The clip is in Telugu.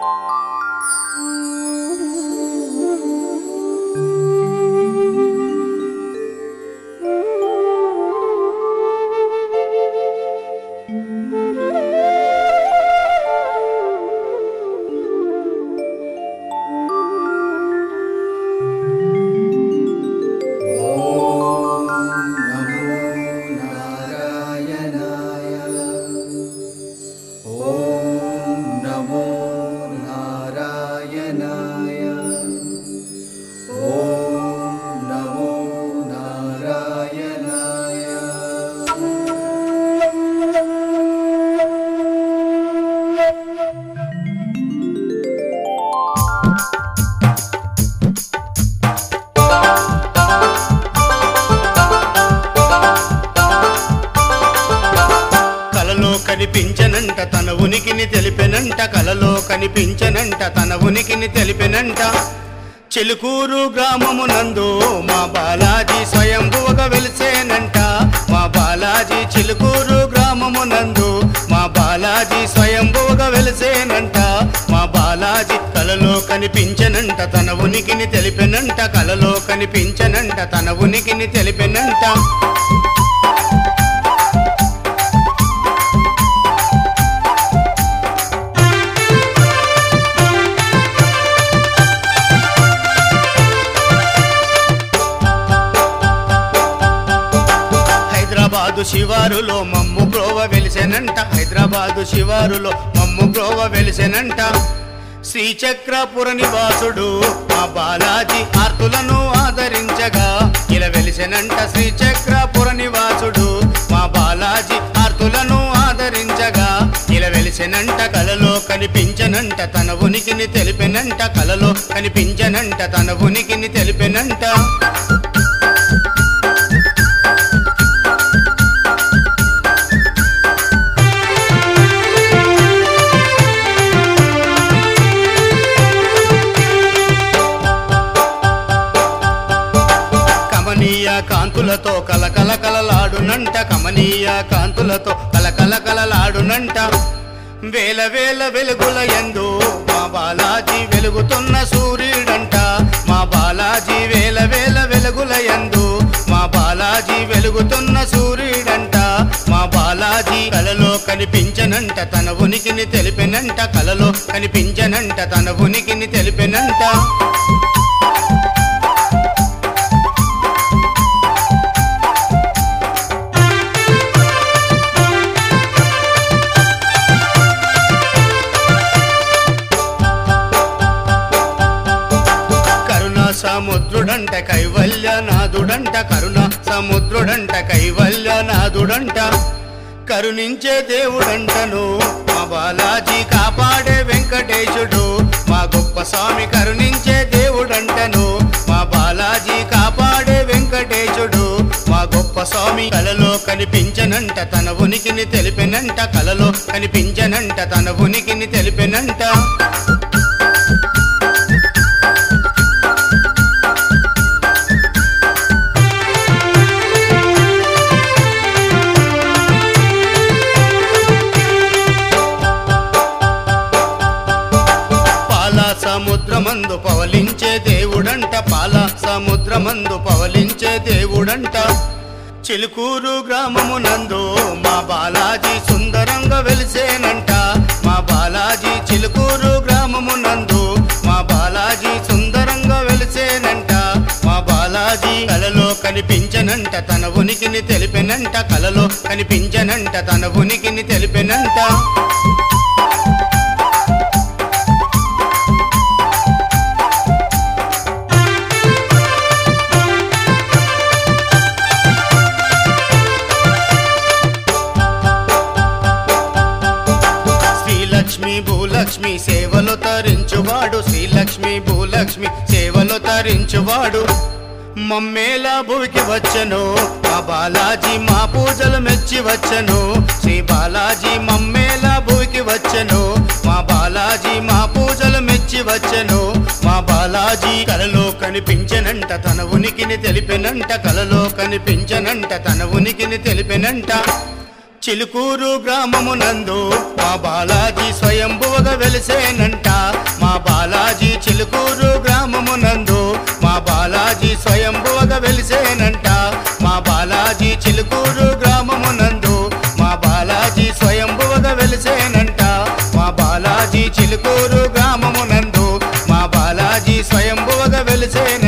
ॐ नमो नारायणाय ॐ नमो नारायणाय కలలో కనిపించనంట తన ఉనికిని తెలిపెనంట కలలో కనిపించనంట తన ఉనికిని తెలిపెనంట చెలుకూరు గ్రామమునందు మా బాలాజీ స్వయంభువగా వెలిసేనంట మా బాలాజీ చిలుకూరు గ్రామమునందు మా బాలాజీ స్వయంభువగా వెలిసేనంట మా బాలాజీ కలలో కనిపించనంట తన ఉనికిని తెలిపెనంట కలలో కనిపించనంట తన ఉనికిని తెలిపెనంట హైదరాబాదు శివారులో మమ్ము బ్రోవ వెలిసెనంట హైదరాబాదు శివారులో మమ్ము బ్రోవ వెలిసెనంట శ్రీచక్రపుర నివాసుడు మా బాలాజీ ఆర్తులను ఆదరించగా ఇలా వెలిసెనంట శ్రీచక్రపుర నివాసుడు మా బాలాజీ ఆర్తులను ఆదరించగా ఇలా వెలిసెనంట కలలో కనిపించనంట తన ఉనికిని తెలిపెనంట కలలో కనిపించనంట తన ఉనికిని తెలిపెనంట కమనీయ కాంతులతో కలకల కలలాడునంట కమనీయ కాంతులతో కలకల కలలాడునంట వేల వేల వెలుగుల ఎందు మా బాలాజీ వెలుగుతున్న సూర్యుడంట మా బాలాజీ వేల వేల వెలుగుల ఎందు మా బాలాజీ వెలుగుతున్న సూర్యుడంట మా బాలాజీ కలలో కనిపించనంట తన ఉనికిని తెలిపెనంట కలలో కనిపించనంట తన ఉనికిని తెలిపెనంట కరుణ సముద్రుడంట కైవల్యనాథుడంట కరుణ సముద్రుడంట కైవల్యనాథుడంట కరుణించే దేవుడంటను మా బాలాజీ కాపాడే వెంకటేశుడు మా గొప్ప స్వామి కరుణించే దేవుడంటను మా బాలాజీ కాపాడే వెంకటేశుడు మా గొప్ప స్వామి కలలో కనిపించనంట తన ఉనికిని తెలిపెనంట కలలో కనిపించనంట తన ఉనికిని తెలిపెనంట పాల సముద్రమందు పవలించే దేవుడంట పాల సముద్రమందు పవలించే దేవుడంట చిలుకూరు గ్రామమునందు మా బాలాజీ సుందరంగా వెలిసేనంట మా బాలాజీ చిలుకూరు గ్రామమునందు మా బాలాజీ సుందరంగా వెలిసేనంట మా బాలాజీ కలలో కనిపించనంట తన ఉనికిని తెలిపెనంట కలలో కనిపించనంట తన ఉనికిని తెలిపెనంట శ్రీలక్ష్మి భూలక్ష్మి సేవలు తరించువాడు శ్రీలక్ష్మి భూలక్ష్మి సేవలు తరించువాడు మమ్మేలా భూమికి వచ్చను మా బాలాజీ మా పూజలు మెచ్చి వచ్చను శ్రీ బాలాజీ మమ్మేలా భూమికి వచ్చను మా బాలాజీ మా పూజలు మెచ్చి వచ్చను మా బాలాజీ కలలో కనిపించనంట తన ఉనికిని తెలిపెనంట కలలో కనిపించనంట తన ఉనికిని తెలిపెనంట చిలుకూరు గ్రామమునందు మా బాలాజీ స్వయంభువగా వెలిసేనంట మా బాలాజీ చిలుకూరు గ్రామమునందు మా బాలాజీ స్వయంభువగా వెలిసేనంట మా బాలాజీ చిలుకూరు గ్రామమునందు మా బాలాజీ స్వయంభువగా వెలిసేనంట మా బాలాజీ చిలుకూరు గ్రామమునందు మా బాలాజీ స్వయంభువగా వెలిసేనంట